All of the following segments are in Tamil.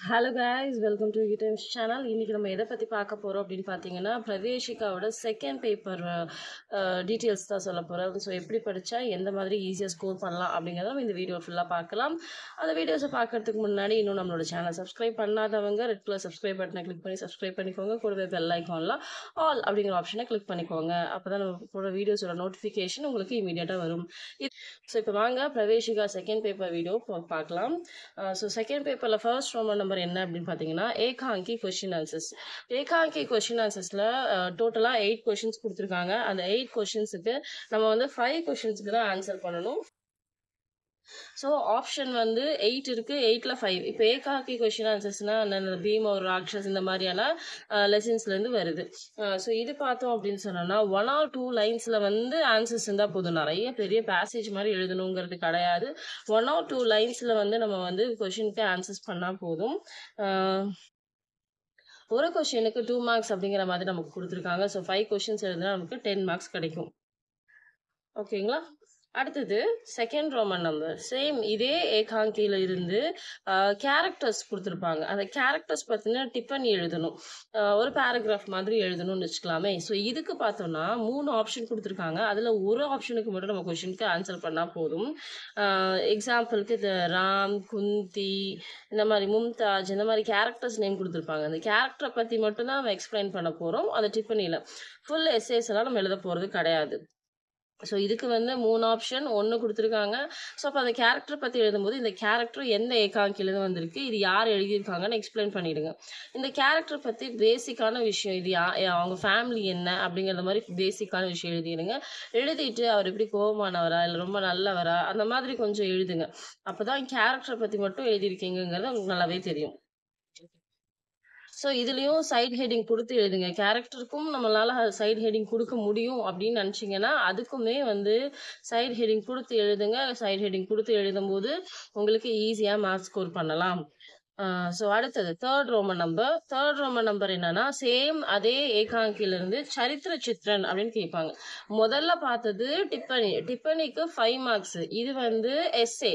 hello guys welcome to Times channel இன்னைக்கு நம்ம எதை பற்றி பார்க்க போகிறோம் அப்படின்னு பார்த்தீங்கன்னா பிரவேஷிகாவோட செகண்ட் பேப்பர் டீட்டெயில்ஸ் தான் சொல்ல போகிறோம் ஸோ எப்படி படித்தா எந்த மாதிரி ஈஸியாக ஸ்கோர் பண்ணலாம் அப்படிங்கிறத நம்ம இந்த வீடியோ ஃபுல்லாக பார்க்கலாம் அந்த வீடியோஸை பார்க்கறதுக்கு முன்னாடி இன்னும் நம்மளோட சேனல் சப்ஸ்கிரைப் பண்ணாதவங்க ரெட் கலர் சப்ஸ்கிரைப் பட்டனை கிளிக் பண்ணி சப்ஸ்கிரைப் பண்ணிக்கோங்க கூடவே பெல் ஐக்கான்ல ஆல் அப்படிங்கிற ஆப்ஷனை கிளிக் பண்ணிக்கோங்க அப்போ தான் நம்ம போகிற வீடியோஸோட நோட்டிஃபிகேஷன் உங்களுக்கு இமீடியட்டாக வரும் ஸோ இப்போ வாங்க பிரவேஷிகா செகண்ட் பேப்பர் வீடியோ பார்க்கலாம் ஸோ செகண்ட் பேப்பரில் ஃபர்ஸ்ட் ரோமன் நம்பர் என்ன அப்படின்னு பார்த்தீங்கன்னா ஏகாங்கி கொஷின் ஆன்சர்ஸ் ஏகாங்கி கொஷின் ஆன்சர்ஸில் டோட்டலாக எயிட் கொஷின்ஸ் கொடுத்துருக்காங்க அந்த எயிட் கொஷின்ஸுக்கு நம்ம வந்து ஃபைவ் கொஷின்ஸுக்கு தான் ஆன்சர் பண்ணணும் ஸோ ஆப்ஷன் வந்து எயிட் இருக்கு எயிட்ல ஃபைவ் இப்போ ஏகாக்கி கொஷின் ஆன்சர்ஸ்னா பீம் ஒரு ராக்ஷஸ் இந்த மாதிரியான லெசன்ஸ்லேருந்து வருது ஸோ இது பார்த்தோம் அப்படின்னு சொன்னோம்னா ஒன் ஆர் டூ லைன்ஸில் வந்து ஆன்சர்ஸ் இருந்தால் போதும் நிறைய பெரிய பேசேஜ் மாதிரி எழுதணுங்கிறது கிடையாது ஒன் ஆர் டூ லைன்ஸில் வந்து நம்ம வந்து கொஷினுக்கு ஆன்சர்ஸ் பண்ணால் போதும் ஆஹ் ஒரு கொஷினுக்கு டூ மார்க்ஸ் அப்படிங்கிற மாதிரி நமக்கு கொடுத்துருக்காங்க ஸோ ஃபைவ் கொஷின்ஸ் எழுதுனா நமக்கு டென் மார்க்ஸ் கிடைக்கும் ஓகேங்களா அடுத்தது செகண்ட் ரோமன் நம்பர் சேம் இதே ஏகாங்கியில இருந்து கேரக்டர்ஸ் கொடுத்துருப்பாங்க அந்த கேரக்டர்ஸ் பார்த்தீங்கன்னா டிப்பன் எழுதணும் ஆஹ் ஒரு பேராகிராஃப் மாதிரி எழுதணும்னு வச்சுக்கலாமே ஸோ இதுக்கு பார்த்தோம்னா மூணு ஆப்ஷன் கொடுத்துருக்காங்க அதில் ஒரு ஆப்ஷனுக்கு மட்டும் நம்ம கொஷினுக்கு ஆன்சர் பண்ணால் போதும் எக்ஸாம்பிளுக்கு இந்த ராம் குந்தி இந்த மாதிரி மும்தாஜ் இந்த மாதிரி கேரக்டர்ஸ் நேம் கொடுத்துருப்பாங்க அந்த கேரக்டரை பற்றி மட்டும் தான் நம்ம எக்ஸ்பிளைன் பண்ண போகிறோம் அந்த டிப்பனியில் ஃபுல் எஸ்ஏஸ் எல்லாம் நம்ம எழுத போகிறது கிடையாது ஸோ இதுக்கு வந்து மூணு ஆப்ஷன் ஒன்று கொடுத்துருக்காங்க ஸோ அப்போ அந்த கேரக்டர் பற்றி எழுதும்போது இந்த கேரக்டர் எந்த ஏகாங்கிலேருந்து வந்திருக்கு இது யார் எழுதியிருக்காங்கன்னு எக்ஸ்பிளைன் பண்ணிடுங்க இந்த கேரக்டர் பற்றி பேசிக்கான விஷயம் இது யா அவங்க ஃபேமிலி என்ன அப்படிங்கிற மாதிரி பேசிக்கான விஷயம் எழுதிடுங்க எழுதிட்டு அவர் எப்படி கோபமானவரா இல்லை ரொம்ப நல்லவரா அந்த மாதிரி கொஞ்சம் எழுதுங்க அப்போ தான் கேரக்டரை பற்றி மட்டும் எழுதியிருக்கீங்கிறது உங்களுக்கு நல்லாவே தெரியும் ஸோ இதுலேயும் சைட் ஹெட்டிங் கொடுத்து எழுதுங்க கேரக்டருக்கும் நம்மளால சைட் ஹெட்டிங் கொடுக்க முடியும் அப்படின்னு நினச்சிங்கன்னா அதுக்குமே வந்து சைட் ஹெட்டிங் கொடுத்து எழுதுங்க சைட் ஹெட்டிங் கொடுத்து எழுதும்போது உங்களுக்கு ஈஸியாக மார்க் ஸ்கோர் பண்ணலாம் ஸோ அடுத்தது third Roman number third Roman number என்னன்னா சேம் அதே ஏகாங்கிலிருந்து சரித்திர சித்ரன் அப்படின்னு கேட்பாங்க முதல்ல பார்த்தது டிப்பனி டிப்பனிக்கு ஃபைவ் மார்க்ஸ் இது வந்து எஸ்ஏ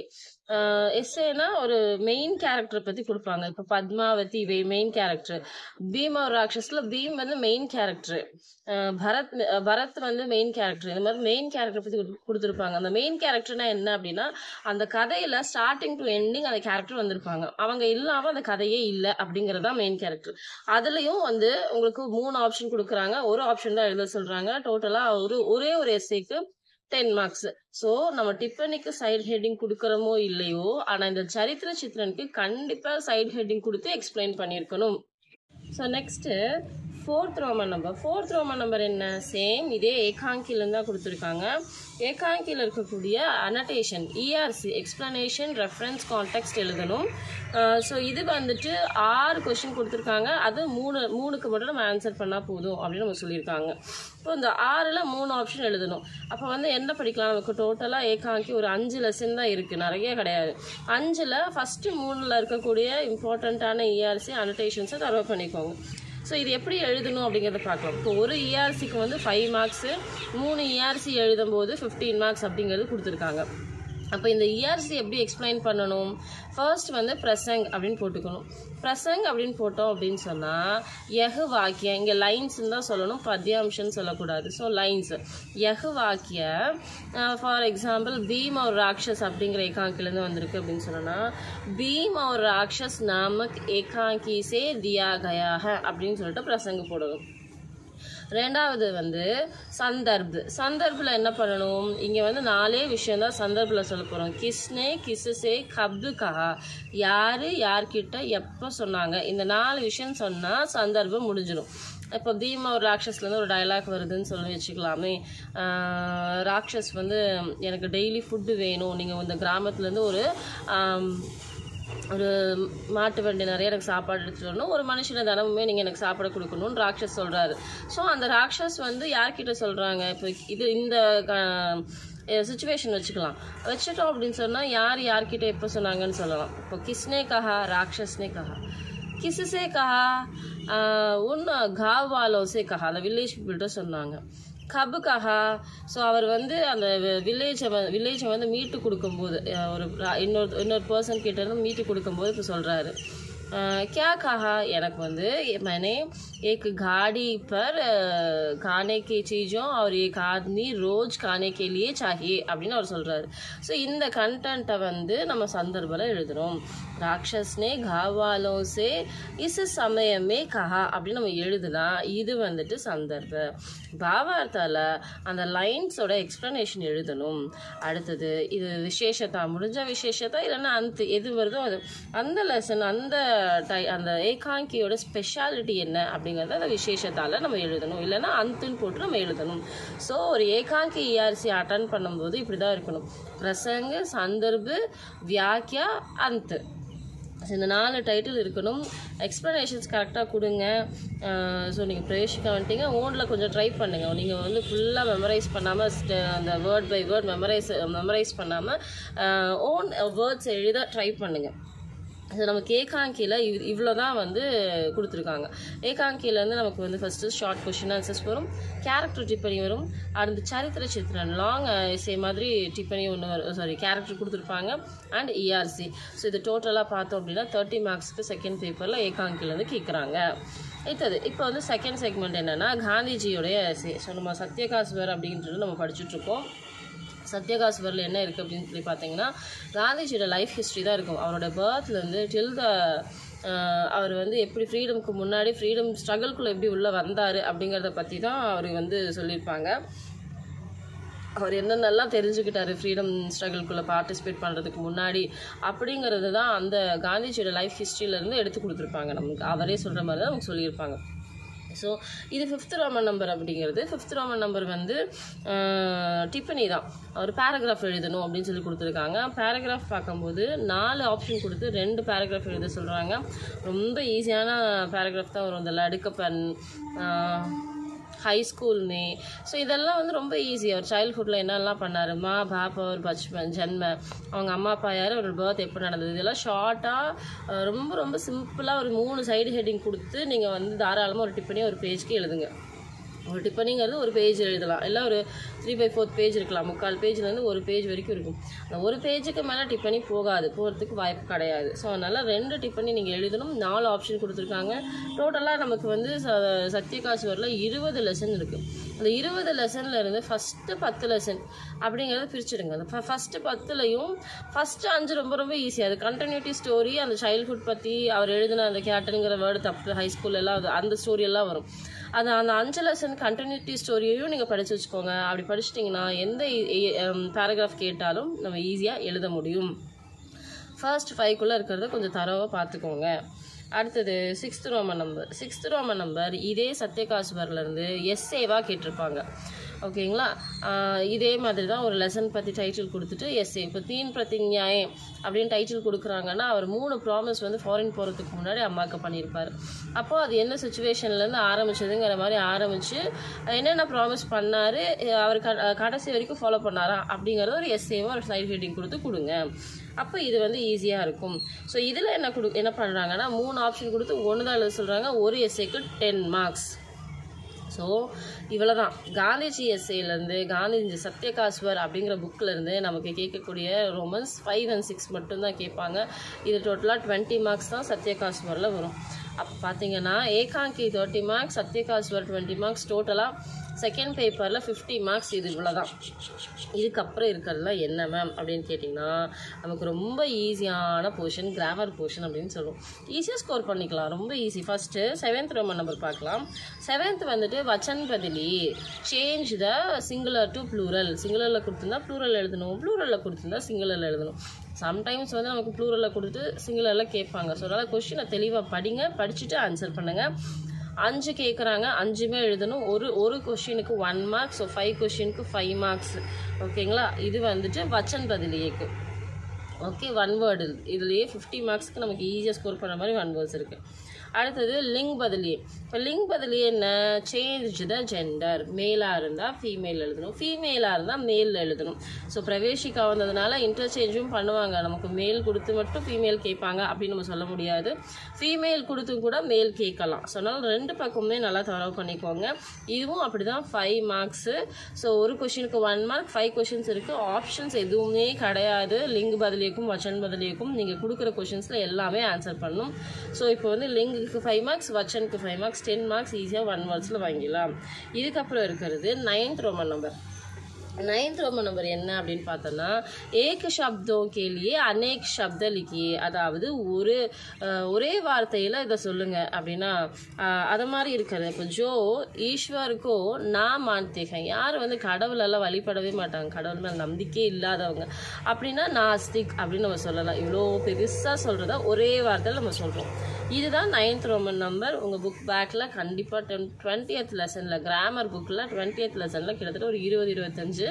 எஸ்ஏனா ஒரு மெயின் கேரக்டர் பற்றி கொடுப்பாங்க இப்போ பத்மாவதி இவை மெயின் கேரக்டர் பீம் ஒரு ராட்சஸில் பீம் வந்து மெயின் கேரக்டர் பரத் பரத் வந்து மெயின் கேரக்டர் இந்த மாதிரி மெயின் கேரக்டர் பற்றி கொடுத்துருப்பாங்க அந்த மெயின் கேரக்டர்னா என்ன அப்படின்னா அந்த கதையில் ஸ்டார்டிங் டு எண்டிங் அந்த கேரக்டர் வந்திருப்பாங்க அவங்க இல்லாமல் அந்த கதையே இல்லை அப்படிங்கிறது தான் மெயின் கேரக்டர் அதுலேயும் வந்து உங்களுக்கு மூணு ஆப்ஷன் கொடுக்குறாங்க ஒரு ஆப்ஷன் தான் எழுத சொல்கிறாங்க டோட்டலாக ஒரு ஒரே ஒரு எஸ்ஏக்கு டென் மார்க்ஸ் ஸோ நம்ம டிப்பனிக்கு சைட் ஹெட்டிங் கொடுக்குறோமோ இல்லையோ ஆனால் இந்த சரித்திர சித்திரனுக்கு கண்டிப்பாக சைட் ஹெட்டிங் கொடுத்து எக்ஸ்பிளைன் பண்ணியிருக்கணும் so next fourth Roman number fourth Roman number என்ன சேம் இதே ஏகாங்கிலேருந்து தான் கொடுத்துருக்காங்க ஏகாங்கியில் இருக்கக்கூடிய annotation ERC explanation reference context எழுதணும் ஸோ இது வந்துட்டு ஆறு கொஷின் கொடுத்துருக்காங்க அது மூணு மூணுக்கு மட்டும் நம்ம ஆன்சர் பண்ணால் போதும் அப்படின்னு நம்ம சொல்லியிருக்காங்க இப்போ இந்த ஆறில் மூணு ஆப்ஷன் எழுதணும் அப்போ வந்து என்ன படிக்கலாம் நமக்கு டோட்டலாக ஏகாங்கி ஒரு அஞ்சு லெசன் தான் இருக்குது நிறைய கிடையாது அஞ்சில் ஃபஸ்ட்டு மூணில் இருக்கக்கூடிய இம்பார்ட்டண்ட்டான இஆர்சி அனடேஷன்ஸை தரவு பண்ணிக்கோங்க ஸோ இது எப்படி எழுதணும் அப்படிங்கிறத பார்க்கலாம் இப்போ ஒரு இஆர்சிக்கு வந்து ஃபைவ் மார்க்ஸு மூணு இஆர்சி எழுதும்போது ஃபிஃப்டீன் மார்க்ஸ் அப்படிங்கிறது கொடுத்துருக்காங்க அப்போ இந்த இஆர்சி எப்படி எக்ஸ்பிளைன் பண்ணணும் ஃபர்ஸ்ட் வந்து பிரசங் அப்படின்னு போட்டுக்கணும் பிரசங் அப்படின்னு போட்டோம் அப்படின்னு சொன்னால் யகு வாக்கியம் இங்கே லைன்ஸ்ன்னு தான் சொல்லணும் பத்யாம்சம்னு சொல்லக்கூடாது ஸோ லைன்ஸ் யகு வாக்கிய ஃபார் எக்ஸாம்பிள் பீம் ஒரு ராட்சஸ் அப்படிங்கிற ஏகாங்கிலேருந்து வந்திருக்கு அப்படின்னு சொன்னோன்னா பீம் ஒரு ராட்சஸ் நாமக் ஏகாங்கி சே தியா கயாக அப்படின்னு சொல்லிட்டு பிரசங்கு போடணும் ரெண்டாவது வந்து சந்தர்ப் சந்தர்ப்பில் என்ன பண்ணணும் இங்கே வந்து நாலே விஷயம் தான் சந்தர்ப்பில் சொல்ல போகிறோம் கிஸ்னே கிசுசே கப்து கஹா யார் யார்கிட்ட எப்போ சொன்னாங்க இந்த நாலு விஷயம் சொன்னால் சந்தர்ப்பம் முடிஞ்சிடும் இப்போ பீமா ஒரு ராட்சஸ்லேருந்து ஒரு டைலாக் வருதுன்னு சொல்லி வச்சுக்கலாமே ராட்சஸ் வந்து எனக்கு டெய்லி ஃபுட்டு வேணும் நீங்கள் இந்த கிராமத்துலேருந்து ஒரு ஒரு மாட்டு வண்டி நிறைய எனக்கு சாப்பாடு எடுத்துகிட்டு வரணும் ஒரு மனுஷனை தினமுமே நீங்கள் எனக்கு சாப்பாடு கொடுக்கணும்னு ராட்சஸ் சொல்கிறாரு ஸோ அந்த ராட்சஸ் வந்து யார்கிட்ட சொல்கிறாங்க இப்போ இது இந்த சுச்சுவேஷன் வச்சுக்கலாம் வச்சுட்டோம் அப்படின்னு சொன்னால் யார் யார்கிட்ட எப்போ சொன்னாங்கன்னு சொல்லலாம் இப்போ கிஸ்னே கஹா ராட்சஸ்னே கஹா கிசுசே கஹா உன் காவ் வாலோசே கஹா அந்த வில்லேஜ் பீப்புள்கிட்ட சொன்னாங்க கபு கஹா ஸோ அவர் வந்து அந்த வில்லேஜை வில்லேஜை வந்து மீட்டு கொடுக்கும்போது அஹ், ஒரு ரா- இன்னொரு இன்னொரு பர்சன் கிட்ட இருந்து மீட்டு கொடுக்கும்போது இப்போ சொல்கிறாரு अ, क्या कहा எனக்கு வந்து मैंने एक गाड़ी पर अ, खाने की चीज़ों और एक आदमी रोज खाने के लिए चाहिए அப்படின்னு அவர் சொல்றாரு ஸோ இந்த கண்டென்ட்டை வந்து நம்ம சந்தர்ப்பில் எழுதுறோம் ராட்சஸ்னே காவாலோ சே இஸ் சமயமே கஹா அப்படின்னு நம்ம எழுதுனா இது வந்துட்டு சந்தர்ப்ப பாவார்த்தால அந்த லைன்ஸோட எக்ஸ்ப்ளனேஷன் எழுதணும் அடுத்தது இது விசேஷத்தா முடிஞ்ச விசேஷத்தா இல்லைன்னா அந்த எது வருதோ அது அந்த லெசன் அந்த டை அந்த ஏகாங்கியோட ஸ்பெஷாலிட்டி என்ன அப்படிங்கிறத அந்த விசேஷத்தால் நம்ம எழுதணும் இல்லைன்னா அந்துன்னு போட்டு நம்ம எழுதணும் ஸோ ஒரு ஏகாங்கி இஆர்சி அட்டன் பண்ணும்போது இப்படி தான் இருக்கணும் பிரசங்க சந்தர்பு வியாக்கியா அந்து ஸோ இந்த நாலு டைட்டில் இருக்கணும் எக்ஸ்ப்ளனேஷன்ஸ் கரெக்டாக கொடுங்க ஸோ நீங்கள் பிரவேசிக்க வந்துட்டீங்க ஓனில் கொஞ்சம் ட்ரை பண்ணுங்கள் நீங்கள் வந்து ஃபுல்லாக மெமரைஸ் பண்ணாமல் அந்த word by word memorize memorize பண்ணாமல் ஓன் வேர்ட்ஸ் எழுத ட்ரை பண்ணுங்கள் இது நமக்கு ஏகாங்கியில் இவ் இவ்வளோ தான் வந்து கொடுத்துருக்காங்க ஏகாங்கிலேருந்து நமக்கு வந்து ஃபஸ்ட்டு ஷார்ட் கொஷின் ஆன்சர்ஸ் வரும் கேரக்டர் டிப்பனி வரும் அடுத்து சரித்திர சித்திரன் லாங் எஸ்ஏ மாதிரி டிப்பனி ஒன்று வரும் சாரி கேரக்டர் கொடுத்துருப்பாங்க அண்ட் இஆர்சி ஸோ இது டோட்டலாக பார்த்தோம் அப்படின்னா தேர்ட்டி மார்க்ஸ்க்கு செகண்ட் பேப்பரில் ஏகாங்கிலேருந்து கேட்குறாங்க அடுத்தது இப்போ வந்து செகண்ட் செக்மெண்ட் என்னென்னா காந்திஜியோடைய எஸ்ஏ ஸோ நம்ம சத்யகாஸ்வர் அப்படின்றது நம்ம படிச்சுட்ருக்கோம் சத்யகாஸ்வரில் என்ன இருக்குது அப்படின்னு சொல்லி பார்த்தீங்கன்னா காந்திஜியோட லைஃப் ஹிஸ்ட்ரி தான் இருக்கும் அவரோட பேர்த்லேருந்து டில் த அவர் வந்து எப்படி ஃப்ரீடம்க்கு முன்னாடி ஃப்ரீடம் ஸ்ட்ரகிள்குள்ளே எப்படி உள்ளே வந்தார் அப்படிங்கிறத பற்றி தான் அவர் வந்து சொல்லியிருப்பாங்க அவர் என்னென்னலாம் தெரிஞ்சுக்கிட்டாரு ஃப்ரீடம் ஸ்ட்ரகிள்குள்ளே பார்ட்டிசிபேட் பண்ணுறதுக்கு முன்னாடி அப்படிங்கிறது தான் அந்த காந்திஜியோட லைஃப் ஹிஸ்ட்ரியிலேருந்து எடுத்து கொடுத்துருப்பாங்க நமக்கு அவரே சொல்கிற மாதிரி தான் நமக்கு சொல்லியிருப்பாங்க ஸோ இது ஃபிஃப்த் ரோமன் நம்பர் அப்படிங்கிறது ஃபிஃப்த் ரோமன் நம்பர் வந்து டிஃபனி தான் ஒரு பேராகிராஃப் எழுதணும் அப்படின்னு சொல்லி கொடுத்துருக்காங்க பேராகிராஃப் பார்க்கும்போது நாலு ஆப்ஷன் கொடுத்து ரெண்டு பேராகிராஃப் எழுத சொல்கிறாங்க ரொம்ப ஈஸியான பேராகிராஃப் தான் வரும் இந்த லடுக்கப்பன் ஹை ஸ்கூல்னு ஸோ இதெல்லாம் வந்து ரொம்ப ஈஸி அவர் சைல்ட்ஹுட்டில் என்னெல்லாம் பண்ணார் மா பாப்பா ஒரு பச்பன் ஜென்ம அவங்க அம்மா அப்பா யார் அவரோட பர்த் எப்போ நடந்தது இதெல்லாம் ஷார்ட்டாக ரொம்ப ரொம்ப சிம்பிளாக ஒரு மூணு சைடு ஹெட்டிங் கொடுத்து நீங்கள் வந்து தாராளமாக ஒரு டிப்பனி ஒரு பேஜ்க்கு எழுதுங்க ஒரு டிப்பனிங்கிறது ஒரு பேஜ் எழுதலாம் இல்லை ஒரு த்ரீ பை ஃபோர்த் பேஜ் இருக்கலாம் முக்கால் பேஜ்லேருந்து ஒரு பேஜ் வரைக்கும் இருக்கும் அந்த ஒரு பேஜுக்கு மேலே டிப்பனி போகாது போகிறதுக்கு வாய்ப்பு கிடையாது ஸோ அதனால் ரெண்டு டிப்பனி நீங்கள் எழுதணும் நாலு ஆப்ஷன் கொடுத்துருக்காங்க டோட்டலாக நமக்கு வந்து ச சத்யகாசுவரில் இருபது லெசன் இருக்குது அந்த இருபது லெசனில் இருந்து ஃபஸ்ட்டு பத்து லெசன் அப்படிங்கிறத பிரிச்சுடுங்க அந்த ஃபஸ்ட்டு பத்துலையும் ஃபஸ்ட்டு அஞ்சு ரொம்ப ரொம்ப ஈஸி அது கண்டினியூட்டி ஸ்டோரி அந்த சைல்ட்ஹுட் பற்றி அவர் எழுதின அந்த கேட்டனுங்கிற வேர்டு தப்பு ஹை ஸ்கூல் எல்லாம் அது அந்த ஸ்டோரி எல்லாம் வரும் அது அந்த அஞ்சு லெசன் கண்டினியூட்டி ஸ்டோரியையும் நீங்கள் படித்து வச்சுக்கோங்க அப்படி படிச்சிட்டிங்கன்னா எந்த பேராகிராஃப் கேட்டாலும் நம்ம ஈஸியாக எழுத முடியும் ஃபர்ஸ்ட் ஃபைவ்க்குள்ளே இருக்கிறத கொஞ்சம் தரவாக பார்த்துக்கோங்க அடுத்தது sixth Roman number sixth Roman number இதே சத்யகாசுவர்லேருந்து எஸ்ஏவாக கேட்டிருப்பாங்க ஓகேங்களா ஆஹ் இதே மாதிரி தான் ஒரு லெசன் பற்றி டைட்டில் கொடுத்துட்டு எஸ்ஏ இப்போ தீன் பிரதிஞாயே அப்படின்னு டைட்டில் கொடுக்குறாங்கன்னா அவர் மூணு ப்ராமிஸ் வந்து ஃபாரின் போகிறதுக்கு முன்னாடி அம்மாவுக்கு பண்ணியிருப்பார் அப்போது அது என்ன சுச்சுவேஷன்லேருந்து ஆரம்பிச்சதுங்கிற மாதிரி ஆரம்பித்து என்னென்ன ப்ராமிஸ் பண்ணார் அவர் க கடைசி வரைக்கும் ஃபாலோ பண்ணாரா அப்படிங்கிறத ஒரு எஸ்ஏவோ ஒரு சைட் ஹெட்டிங் கொடுத்து கொடுங்க அப்போ இது வந்து ஈஸியாக இருக்கும் ஸோ இதில் என்ன கொடு என்ன பண்ணுறாங்கன்னா மூணு ஆப்ஷன் கொடுத்து ஒன்று தான் எழுத சொல்கிறாங்க ஒரு எஸ்ஏக்கு டென் மார்க்ஸ் ஸோ இவ்வளோ தான் காந்திஜி எஸ்ஏலேருந்து காந்திஜி சத்யகாஸ்வர் அப்படிங்கிற புக்கிலேருந்து நமக்கு கேட்கக்கூடிய ரோமன்ஸ் ஃபைவ் அண்ட் சிக்ஸ் மட்டும்தான் கேட்பாங்க இது டோட்டலாக டுவெண்ட்டி மார்க்ஸ் தான் சத்யகாஸ்வரில் வரும் அப்போ பார்த்தீங்கன்னா ஏகாங்கி தேர்ட்டி மார்க்ஸ் சத்யகாஸ்வர் டுவெண்ட்டி மார்க்ஸ் டோட்டலாக செகண்ட் பேப்பரில் ஃபிஃப்டி மார்க்ஸ் இது இவ்வளோ தான் இதுக்கப்புறம் இருக்கிறதுலாம் என்ன மேம் அப்படின்னு கேட்டிங்கன்னா நமக்கு ரொம்ப ஈஸியான போர்ஷன் கிராமர் போர்ஷன் அப்படின்னு சொல்லுவோம் ஈஸியாக ஸ்கோர் பண்ணிக்கலாம் ரொம்ப easy first seventh Roman number பார்க்கலாம் செவன்த் வந்துட்டு வச்சன் பதிலி change the singular to plural சிங்குலரில் கொடுத்துருந்தா ப்ளூரல் எழுதணும் ப்ளூரலில் கொடுத்துருந்தா சிங்குலரில் எழுதணும் சம்டைம்ஸ் வந்து நமக்கு ப்ளூரலில் கொடுத்து சிங்குலரில் கேட்பாங்க ஸோ அதனால் கொஷினை தெளிவாக படிங்க படிச்சுட்டு ஆன்சர் பண்ணுங்கள் அஞ்சு கேட்குறாங்க அஞ்சுமே எழுதணும் ஒரு ஒரு கொஷினுக்கு ஒன் மார்க் ஸோ ஃபைவ் கொஷினுக்கு ஃபைவ் மார்க்ஸ் ஓகேங்களா இது வந்துட்டு வச்சன் பதிலியேக்கு ஓகே ஒன் வேர்டு இதுலேயே ஃபிஃப்டி மார்க்ஸ்க்கு நமக்கு ஈஸியாக ஸ்கோர் பண்ண மாதிரி ஒன் வேர்ட்ஸ் இருக்குது அடுத்தது லிங் பதிலி இப்போ லிங் பதிலி என்ன சேஞ்ச் த ஜெண்டர் மேலாக இருந்தால் ஃபீமேல் எழுதணும் ஃபீமேலாக இருந்தால் மேல் எழுதணும் ஸோ பிரவேசிக்கா வந்ததுனால இன்டர்சேஞ்சும் பண்ணுவாங்க நமக்கு மேல் கொடுத்து மட்டும் ஃபீமேல் கேட்பாங்க அப்படின்னு நம்ம சொல்ல முடியாது ஃபீமேல் கொடுத்தும் கூட மேல் கேட்கலாம் ஸோ அதனால் ரெண்டு பக்கமுமே நல்லா தரவு பண்ணிக்கோங்க இதுவும் அப்படி தான் ஃபைவ் மார்க்ஸு ஸோ ஒரு கொஷினுக்கு ஒன் மார்க் ஃபைவ் கொஷின்ஸ் இருக்குது ஆப்ஷன்ஸ் எதுவுமே கிடையாது லிங்க் பதிலியக்கும் வச்சன் பதிலியக்கும் நீங்கள் கொடுக்குற கொஷின்ஸில் எல்லாமே ஆன்சர் பண்ணணும் ஸோ இப்போ வந்து லிங்குக்கு ஃபைவ் மார்க்ஸ் வச்சனுக்கு ஃபைவ் மார்க்ஸ் டென் மார்க்ஸ் ஈஸியாக ஒன் வேர்ட்ஸில் வாங்கிடலாம் இதுக்கப்புறம் இருக்கிறது ninth Roman number ninth Roman number என்ன அப்படின்னு பார்த்தோன்னா ஏக் சப்தோ கேலியே அநேக் சப்த லிக்கியே அதாவது ஒரு அஹ், ஒரே வார்த்தையில் இதை சொல்லுங்க அப்படின்னா அஹ், அது மாதிரி இருக்கிறது இப்போ ஜோ ஈஸ்வருக்கோ நான் மான்தேகன் யார் வந்து கடவுளெல்லாம் வழிபடவே மாட்டாங்க கடவுள் மேலே நம்பிக்கையே இல்லாதவங்க அப்படின்னா நாஸ்திக் அப்படின்னு நம்ம சொல்லலாம் இவ்வளோ பெருசாக சொல்கிறத ஒரே வார்த்தையில் நம்ம சொல்கிறோம் இதுதான் நைன்த் ரோமன் நம்பர் உங்கள் புக் பேக்கில் கண்டிப்பாக டென் டுவெண்ட்டியத் லெசனில் கிராமர் புக்கில் டுவெண்ட்டியத் லெசனில் கிட்டத்தட்ட ஒரு இருபது இருபத்தஞ்சு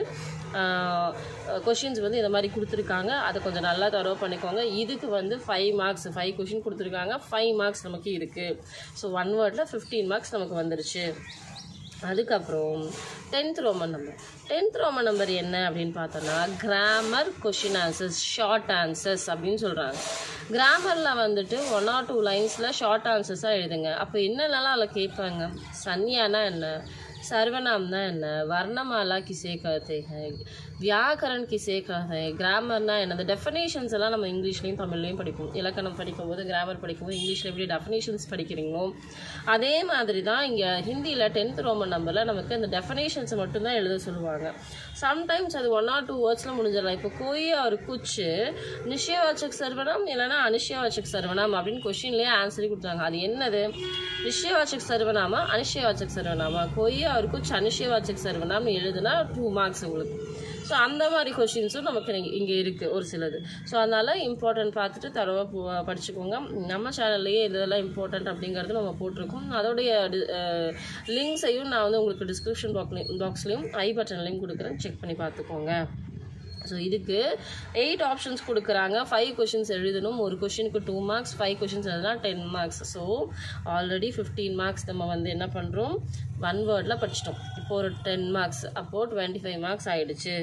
கொஷின்ஸ் வந்து இந்த மாதிரி கொடுத்துருக்காங்க அதை கொஞ்சம் நல்லா தரவு பண்ணிக்கோங்க இதுக்கு வந்து ஃபைவ் மார்க்ஸ் ஃபைவ் கொஷின் கொடுத்துருக்காங்க ஃபைவ் மார்க்ஸ் நமக்கு இருக்குது ஸோ ஒன் வேர்டில் ஃபிஃப்டீன் மார்க்ஸ் நமக்கு வந்துருச்சு அதுக்கப்புறம் tenth roman number tenth roman number என்ன அப்படின்னு பார்த்தோன்னா grammar question answers short answers அப்படின்னு சொல்கிறாங்க கிராமரில் வந்துட்டு ஒன் ஆர் டூ லைன்ஸில் ஷார்ட் ஆன்சர்ஸாக எழுதுங்க அப்போ என்னென்னலாம் அதில் கேட்பாங்க சன்யானா என்ன सर्वनामना என்ன வர்ணமாலா கிசே கஹते हैं வியாக்கரன் கிசே கஹते हैं கிராமர்னா என்ன அந்த டெஃபினேஷன்ஸ் எல்லாம் நம்ம இங்கிலீஷ்லேயும் தமிழ்லையும் படிப்போம் இலக்கணம் படிக்கும்போது கிராமர் படிக்கும்போது இங்கிலீஷில் எப்படி டெஃபினேஷன்ஸ் படிக்கிறீங்களோ அதே மாதிரி தான் இங்கே ஹிந்தியில் டென்த் ரோமன் நம்பரில் நமக்கு அந்த டெஃபினேஷன்ஸை மட்டும்தான் எழுத சொல்லுவாங்க சம்டைம்ஸ் அது ஒன் ஆர் டூ வேர்ட்ஸில் முடிஞ்சிடலாம் இப்போ கோய் ஒரு குச்சு நிச்சயவாச்சக் சர்வனம் இல்லைன்னா அனிஷயவாச்சக் சர்வனம் அப்படின்னு கொஷின்லேயே ஆன்சரே கொடுத்தாங்க அது என்னது நிச்சயவாச்சக் சர்வனாமா அனிஷயவாச்சக் சர்வனாமா கோய் ஒரு குச் அனிஷயவாச்சக் சர்வனாம்னு எழுதுனா டூ மார்க்ஸ் உங்களுக்கு ஸோ அந்த மாதிரி கொஷின்ஸும் நமக்கு இங்கே இருக்குது ஒரு சிலது ஸோ அதனால் இம்பார்ட்டன்ட் பார்த்துட்டு தரவாக படிச்சுக்கோங்க நம்ம சேனல்லையே இதெல்லாம் இம்பார்ட்டன்ட் அப்படிங்கிறது நம்ம போட்டிருக்கோம் அதோடைய லிங்க்ஸையும் நான் வந்து உங்களுக்கு டிஸ்கிரிப்ஷன் பாக்ஸ்லையும் பாக்ஸ்லையும் ஐ பட்டன்லையும் கொடுக்குறேன் செக் பண்ணி பார்த்துக்கோங்க ஸோ இதுக்கு எயிட் ஆப்ஷன்ஸ் கொடுக்குறாங்க ஃபைவ் கொஷின்ஸ் எழுதணும் ஒரு கொஷினுக்கு டூ மார்க்ஸ் ஃபைவ் கொஷின்ஸ் எழுதினா ten marks so already fifteen marks நம்ம வந்து என்ன பண்ணுறோம் ஒன் வேர்டில் படிச்சிட்டோம் இப்போ ஒரு டென் மார்க்ஸ் அப்போது டுவெண்ட்டி ஃபைவ் மார்க்ஸ் ஆயிடுச்சு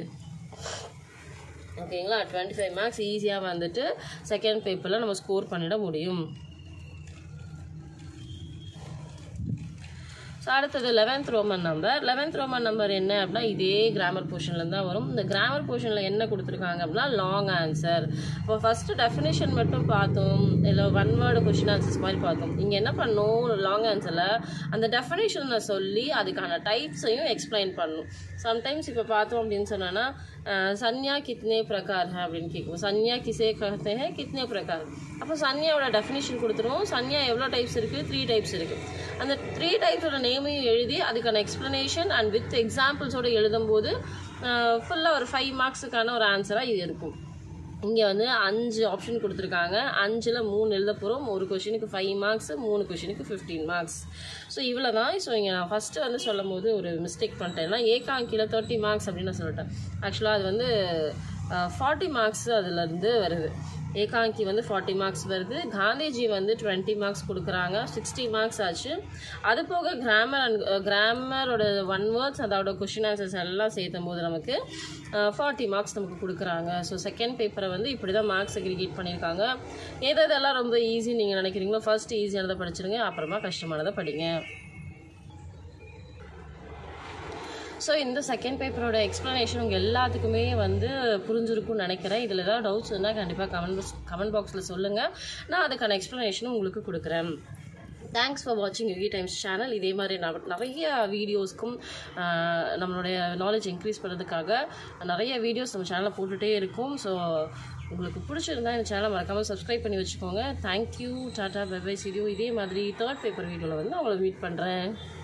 ஓகேங்களா டுவெண்ட்டி ஃபைவ் மார்க்ஸ் ஈஸியாக வந்துட்டு செகண்ட் பேப்பரில் நம்ம ஸ்கோர் பண்ணிட முடியும் ஸோ அடுத்தது eleventh roman number eleventh roman number என்ன அப்படின்னா இதே கிராமர் போர்ஷன்லேருந்து தான் வரும் இந்த கிராமர் போர்ஷனில் என்ன கொடுத்துருக்காங்க அப்படின்னா லாங் ஆன்சர் இப்போ ஃபஸ்ட்டு டெஃபினேஷன் மட்டும் பார்த்தோம் இல்லை ஒன் வேர்டு கொஷின் ஆன்சர்ஸ் மாதிரி பார்த்தோம் இங்கே என்ன பண்ணணும் லாங் ஆன்சரில் அந்த டெஃபினேஷனை சொல்லி அதுக்கான டைப்ஸையும் எக்ஸ்பிளைன் பண்ணணும் சம்டைம்ஸ் இப்போ பார்த்தோம் அப்படின்னு சொன்னோன்னா சன்யா கித்னே பிரகார் है அப்படின்னு கேட்கும் சன்யா கிசே कहते हैं கித்னே பிரகார் அப்போ சன்யாவோட டெஃபினேஷன் கொடுத்துருவோம் சன்யா எவ்வளோ டைப்ஸ் இருக்குது த்ரீ டைப்ஸ் இருக்குது அந்த த்ரீ டைப்ஸோட நேமையும் எழுதி அதுக்கான எக்ஸ்ப்ளனேஷன் அண்ட் வித் எக்ஸாம்பிள்ஸோட எழுதும்போது ஃபுல்லாக ஒரு ஃபைவ் மார்க்ஸுக்கான ஒரு ஆன்சராக இது இருக்கும் இங்கே வந்து அஞ்சு ஆப்ஷன் கொடுத்துருக்காங்க அஞ்சில் மூணு எழுத போகிறோம் ஒரு கொஷினுக்கு ஃபைவ் மார்க்ஸ் மூணு கொஷினுக்கு ஃபிஃப்டீன் மார்க்ஸ் ஸோ இவ்வளோ தான் ஸோ இங்கே நான் ஃபஸ்ட்டு வந்து சொல்லும் போது ஒரு மிஸ்டேக் பண்ணிட்டேன்னா ஏகாங்கியில் தேர்ட்டி மார்க்ஸ் அப்படின்னு நான் சொல்லிட்டேன் ஆக்சுவலாக அது வந்து ஃபார்ட்டி மார்க்ஸ் அதுலேருந்து வருது ஏகாங்கி வந்து ஃபார்ட்டி மார்க்ஸ் வருது காந்திஜி வந்து டுவெண்ட்டி மார்க்ஸ் கொடுக்குறாங்க சிக்ஸ்டி மார்க்ஸ் ஆச்சு அது போக கிராமர் அண்ட் கிராமரோட ஒன் வேர்ட்ஸ் அதோட கொஷின் ஆன்சர்ஸ் எல்லாம் சேர்த்தும் போது நமக்கு ஃபார்ட்டி மார்க்ஸ் நமக்கு கொடுக்குறாங்க ஸோ செகண்ட் பேப்பரை வந்து இப்படி தான் மார்க்ஸ் அக்ரிகேட் பண்ணியிருக்காங்க எது எதெல்லாம் ரொம்ப ஈஸி நீங்கள் நினைக்கிறீங்களோ ஃபர்ஸ்ட் ஈஸியானதை படிச்சிருங்க அப்புறமா கஷ்டமானதை படிங்க ஸோ இந்த செகண்ட் பேப்பரோட எக்ஸ்ப்ளனேஷன் உங்கள் எல்லாத்துக்குமே வந்து புரிஞ்சிருக்கும்னு நினைக்கிறேன் இதில் ஏதாவது டவுட்ஸ் இருந்தால் கண்டிப்பாக கமெண்ட் கமெண்ட் பாக்ஸில் சொல்லுங்கள் நான் அதுக்கான எக்ஸ்ப்ளனேஷனும் உங்களுக்கு கொடுக்குறேன் தேங்க்ஸ் ஃபார் வாட்சிங் யூகி டைம்ஸ் சேனல் இதே மாதிரி நவ- நிறைய வீடியோஸ்க்கும் ஆஹ், நம்மளுடைய நாலேஜ் இன்க்ரீஸ் பண்ணுறதுக்காக நிறைய வீடியோஸ் நம்ம சேனலில் போட்டுகிட்டே இருக்கும் ஸோ உங்களுக்கு பிடிச்சிருந்தா இந்த சேனலை மறக்காமல் சப்ஸ்கிரைப் பண்ணி வச்சுக்கோங்க தேங்க்யூ டாட்டா பை பை சிடியோ இதே மாதிரி தேர்ட் பேப்பர் வீடியோவில் வந்து நான் உங்களை மீட் பண்ணுறேன்